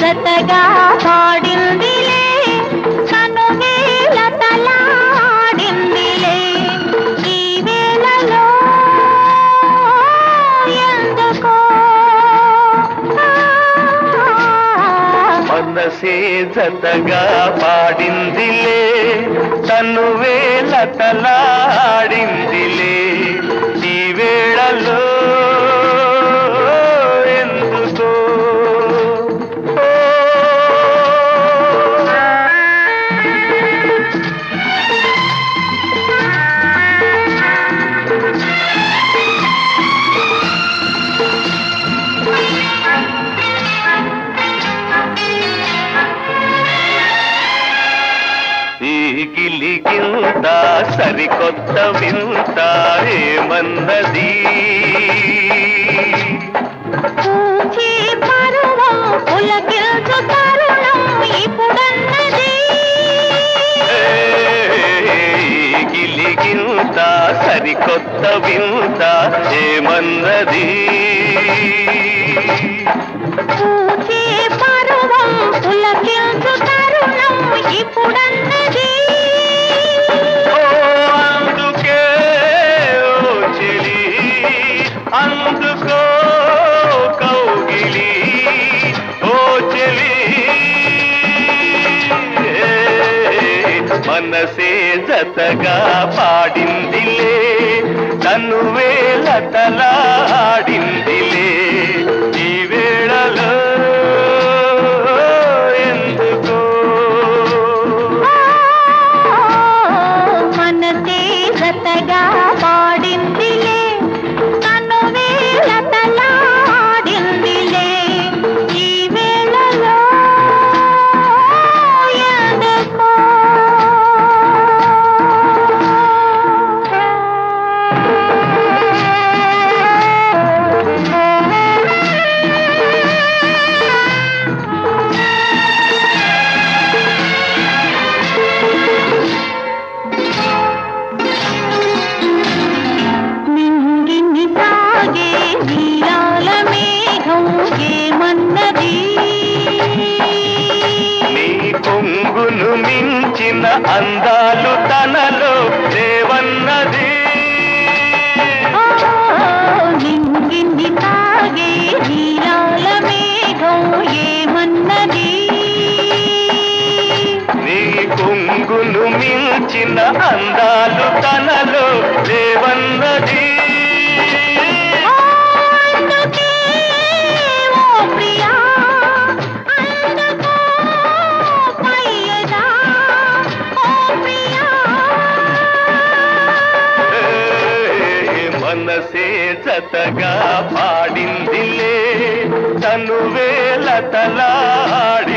జతగా పాడిందిలే కనువేల తలాడిందిలే ఈ వేళలో ఎందుకో మనసే జతగా పాడిందిలే తను వేల తలాడిందిలే ఈ వేళలో ఎందుకో ఈ గిలిగింత సరికొత్త వింత ఏమన్నది పూచే పరువం పులకిల్చు తరుణం ఇప్పుడన్నది ఏ గిలిగింత సరికొత్త వింత ఏమన్నది పూచే పరువం పులకిల్చు తరుణం ఇప్పుడన్నది ఓ అందుకే ఓ చెలి అందుకో కౌగిలి ఓ చెలి ఏ, మనసే జతగా పాడిందిలే తను వేల తలాడిందిలే ఈ వేళలో ఎందుకో మనసే జతగా పాడిందిలే తను వేల తలాడిందిలే ఈ వేళలో ఎందుకో నింగిని తాగే నీలాల మేఘం ఏమన్నది నీ కొంగును మించిన అందాలు తనలో దేవన్నది ఓ, నింగిని తాగే నీలాల మేఘం ఏమన్నది నీ కొంగును మించిన అందాలు తనలో దేవన్నది అందుకే ఓ ప్రియా అందుకో పయ్యదా ఓ ప్రియా ఏ, మనసే జతగా పాడిందిలే తను వేల తలాడి